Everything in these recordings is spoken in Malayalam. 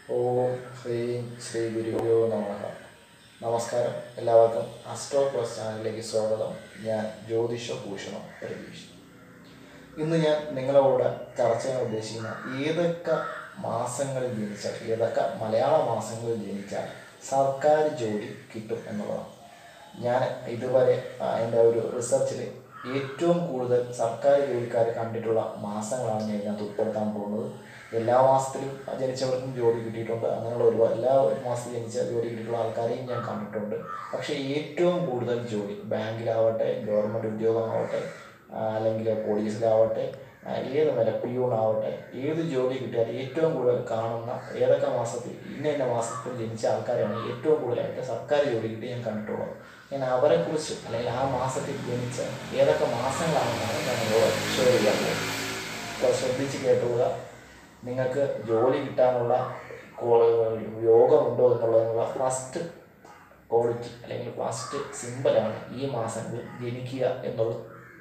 ഓം ശ്രീം ശ്രീ ഗുരുഭ്യോ നമഃ നമസ്കാരം എല്ലാവർക്കും അസ്ട്രോ പ്ലസ് ചാനലിലേക്ക് സ്വാഗതം ഞാൻ ജ്യോതിഷ ഭൂഷണം പ്രതീഷ് ഇന്ന് ഞാൻ നിങ്ങളോട് ചർച്ച ചെയ്യാൻ ഉദ്ദേശിക്കുന്ന ഏതൊക്കെ മാസങ്ങളിൽ ജനിച്ചാൽ ഏതൊക്കെ മലയാള മാസങ്ങളിൽ ജനിച്ചാൽ സർക്കാർ ജോലി കിട്ടും എന്നുള്ളതാണ് ഞാൻ ഇതുവരെ ആ, എൻ്റെ ഒരു റിസർച്ചിൽ ഏറ്റവും കൂടുതൽ സർക്കാർ ജോലിക്കാർ കണ്ടിട്ടുള്ള മാസങ്ങളാണ് ഞാൻ ഇതിനകത്ത് ഉൾപ്പെടുത്താൻ പോകുന്നത് എല്ലാ മാസത്തിലും ജനിച്ചവർക്കും ജോലി കിട്ടിയിട്ടുണ്ട് അങ്ങനെയുള്ള ഒരുപാട് എല്ലാ ഒരു മാസത്തിൽ ജനിച്ച ജോലി കിട്ടിയിട്ടുള്ള ആൾക്കാരെയും ഞാൻ കണ്ടിട്ടുണ്ട് പക്ഷേ ഏറ്റവും കൂടുതൽ ജോലി ബാങ്കിലാവട്ടെ ഗവൺമെൻറ് ഉദ്യോഗമാവട്ടെ ആ, അല്ലെങ്കിൽ പോലീസിലാവട്ടെ ആ, ഏത് വല്ല പിയൂണാവട്ടെ ഏത് ജോലി കിട്ടിയാലും ഏറ്റവും കൂടുതൽ കാണുന്ന ഏതൊക്കെ മാസത്തിൽ ഇന്ന ഇന്ന മാസത്തിൽ ജനിച്ച ആൾക്കാരാണ് ഏറ്റവും കൂടുതലായിട്ട് സർക്കാർ ജോലി കിട്ടി ഞാൻ കണ്ടിട്ടുള്ളത് ഞാൻ അവരെക്കുറിച്ച് അല്ലെങ്കിൽ ആ മാസത്തിൽ ജനിച്ച ഏതൊക്കെ മാസങ്ങളാണെന്നാണ് ഞാൻ നിങ്ങളോട് ഷെയർ ചെയ്യാൻ പോകുന്നത് അപ്പോൾ ശ്രദ്ധിച്ച് കേട്ടുക നിങ്ങൾക്ക് ജോലി കിട്ടാനുള്ള കോ- യോഗമുണ്ടോ എന്നുള്ളതിനുള്ള ഫസ്റ്റ് ക്വാളിറ്റി അല്ലെങ്കിൽ ഫസ്റ്റ് സിമ്പലാണ് ഈ മാസങ്ങളിൽ ജനിക്കുക എന്നുള്ളത്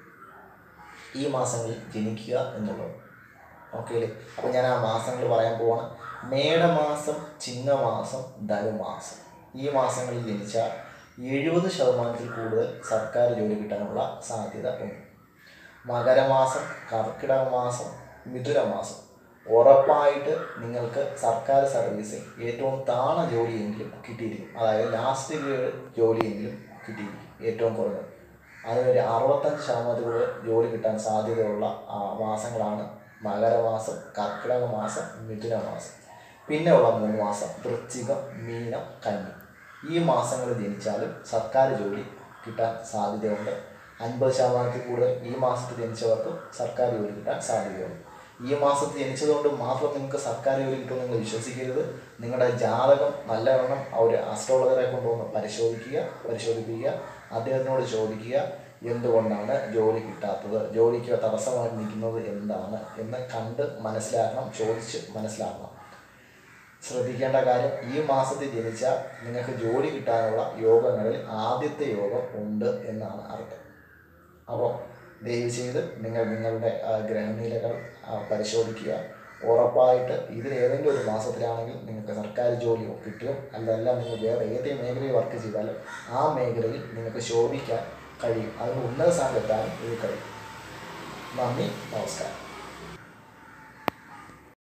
ഈ മാസങ്ങളിൽ ജനിക്കുക എന്നുള്ളത് ഓക്കെ അല്ലേ അപ്പം ഞാൻ ആ മാസങ്ങൾ പറയാൻ പോവാണ് മേടമാസം ചിങ്ങമാസം ധനുമാസം ഈ മാസങ്ങളിൽ ജനിച്ചാൽ എഴുപത് ശതമാനത്തിൽ കൂടുതൽ സർക്കാർ ജോലി കിട്ടാനുള്ള സാധ്യത ഉണ്ട് മകരമാസം കർക്കിടക മാസം മിഥുനമാസം ഉറപ്പായിട്ട് നിങ്ങൾക്ക് സർക്കാർ സർവീസ് ഏറ്റവും താണ ജോലിയെങ്കിലും കിട്ടിയിരിക്കും അതായത് ലാസ്റ്റ് ഗ്രേഡ് ജോലിയെങ്കിലും കിട്ടിയിരിക്കും ഏറ്റവും കുറഞ്ഞത് അതിനൊരു അറുപത്തഞ്ച് ശതമാനത്തിൽ കൂടുതൽ ജോലി കിട്ടാൻ സാധ്യതയുള്ള ആ, മാസങ്ങളാണ് മകരമാസം കർക്കിടക മാസം മിഥുന മാസം പിന്നെ ഉള്ള മൂന്ന് മാസം വൃശ്ചികം മീനം കന്നി ഈ മാസങ്ങളിൽ ജനിച്ചാലും സർക്കാർ ജോലി കിട്ടാൻ സാധ്യതയുണ്ട് അൻപത് ശതമാനത്തിൽ കൂടുതൽ ഈ മാസത്തിൽ ജനിച്ചവർക്കും സർക്കാർ ജോലി കിട്ടാൻ സാധ്യതയുണ്ട് ഈ മാസത്തിൽ ജനിച്ചതുകൊണ്ട് മാത്രം നിങ്ങൾക്ക് സർക്കാർ ജോലി കിട്ടുമെന്ന് നിങ്ങൾ വിശ്വസിക്കരുത് നിങ്ങളുടെ ജാതകം നല്ലവണ്ണം അവർ അസ്ട്രോളജറെ കൊണ്ടുവന്ന് പരിശോധിക്കുക പരിശോധിപ്പിക്കുക അദ്ദേഹത്തിനോട് ചോദിക്കുക എന്തുകൊണ്ടാണ് ജോലി കിട്ടാത്തത് ജോലിക്ക് തടസ്സമായി നിൽക്കുന്നത് എന്താണ് എന്ന് കണ്ട് മനസ്സിലാക്കണം ചോദിച്ച് മനസ്സിലാക്കണം ശ്രദ്ധിക്കേണ്ട കാര്യം ഈ മാസത്തിൽ ജനിച്ചാൽ നിങ്ങൾക്ക് ജോലി കിട്ടാനുള്ള യോഗങ്ങളിൽ ആദ്യത്തെ യോഗം ഉണ്ട് എന്നാണ് അർത്ഥം അപ്പോൾ ദയവ് ചെയ്ത് നിങ്ങൾ നിങ്ങളുടെ ആ, ഗ്രഹനിലകൾ ആ, പരിശോധിക്കുക ഉറപ്പായിട്ട് ഇതിൽ ഏതെങ്കിലും ഒരു മാസത്തിലാണെങ്കിൽ നിങ്ങൾക്ക് സർക്കാർ ജോലി കിട്ടും അതല്ല നിങ്ങൾ വേറെ ഏത് മേഖലയിൽ വർക്ക് ചെയ്താലും ആ മേഖലയിൽ നിങ്ങൾക്ക് ശോഭിക്കാൻ കഴിയും അതിന് ഉന്നത സ്ഥാനത്തെത്താനും ഇത് കഴിയും നന്ദി നമസ്കാരം